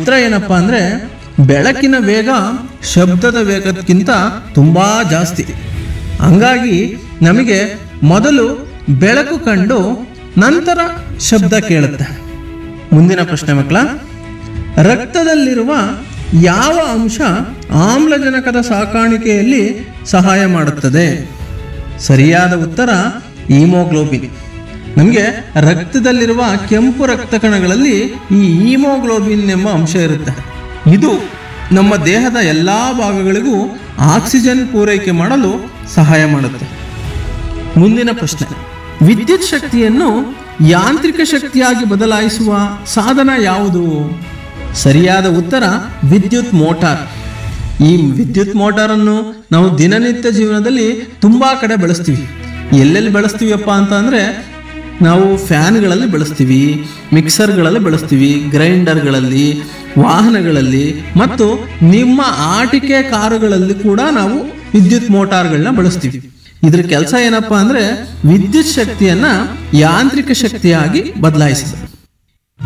ಉತ್ತರ ಏನಪ್ಪಾ ಅಂದ್ರೆ ಬೆಳಕಿನ ವೇಗ ಶಬ್ದದ ವೇಗಕ್ಕಿಂತ ತುಂಬಾ ಜಾಸ್ತಿ ಹಂಗಾಗಿ ನಮಗೆ ಮೊದಲು ಬೆಳಕು ಕಂಡು ನಂತರ ಶಬ್ದ ಕೇಳುತ್ತೆ ಮುಂದಿನ ಪ್ರಶ್ನೆ ಮಕ್ಕಳ ರಕ್ತದಲ್ಲಿರುವ ಯಾವ ಅಂಶ ಆಮ್ಲಜನಕದ ಸಾಕಾಣಿಕೆಯಲ್ಲಿ ಸಹಾಯ ಮಾಡುತ್ತದೆ ಸರಿಯಾದ ಉತ್ತರ ಈಮೋಗ್ಲೋಬಿನ್ ನಮಗೆ ರಕ್ತದಲ್ಲಿರುವ ಕೆಂಪು ರಕ್ತ ಕಣಗಳಲ್ಲಿ ಈ ಈಮೋಗ್ಲೋಬಿನ್ ಎಂಬ ಅಂಶ ಇರುತ್ತೆ ಇದು ನಮ್ಮ ದೇಹದ ಎಲ್ಲ ಭಾಗಗಳಿಗೂ ಆಕ್ಸಿಜನ್ ಪೂರೈಕೆ ಮಾಡಲು ಸಹಾಯ ಮಾಡುತ್ತೆ ಮುಂದಿನ ಪ್ರಶ್ನೆ ವಿದ್ಯುತ್ ಶಕ್ತಿಯನ್ನು ಯಾಂತ್ರಿಕ ಶಕ್ತಿಯಾಗಿ ಬದಲಾಯಿಸುವ ಸಾಧನ ಯಾವುದು ಸರಿಯಾದ ಉತ್ತರ ವಿದ್ಯುತ್ ಮೋಟಾರ್ ಈ ವಿದ್ಯುತ್ ಮೋಟಾರನ್ನು ನಾವು ದಿನನಿತ್ಯ ಜೀವನದಲ್ಲಿ ತುಂಬಾ ಕಡೆ ಬಳಸ್ತೀವಿ ಎಲ್ಲೆಲ್ಲಿ ಬಳಸ್ತೀವಪ್ಪ ಅಂತ ಅಂದ್ರೆ ನಾವು ಫ್ಯಾನ್ಗಳಲ್ಲಿ ಬಳಸ್ತೀವಿ ಮಿಕ್ಸರ್ಗಳಲ್ಲಿ ಬಳಸ್ತೀವಿ ಗ್ರೈಂಡರ್ಗಳಲ್ಲಿ ವಾಹನಗಳಲ್ಲಿ ಮತ್ತು ನಿಮ್ಮ ಆಟಿಕೆ ಕಾರುಗಳಲ್ಲಿ ಕೂಡ ನಾವು ವಿದ್ಯುತ್ ಮೋಟಾರ್ಗಳನ್ನ ಬಳಸ್ತೀವಿ ಇದ್ರ ಕೆಲಸ ಏನಪ್ಪಾ ಅಂದ್ರೆ ವಿದ್ಯುತ್ ಶಕ್ತಿಯನ್ನ ಯಾಂತ್ರಿಕ ಶಕ್ತಿಯಾಗಿ ಬದಲಾಯಿಸಿದೆ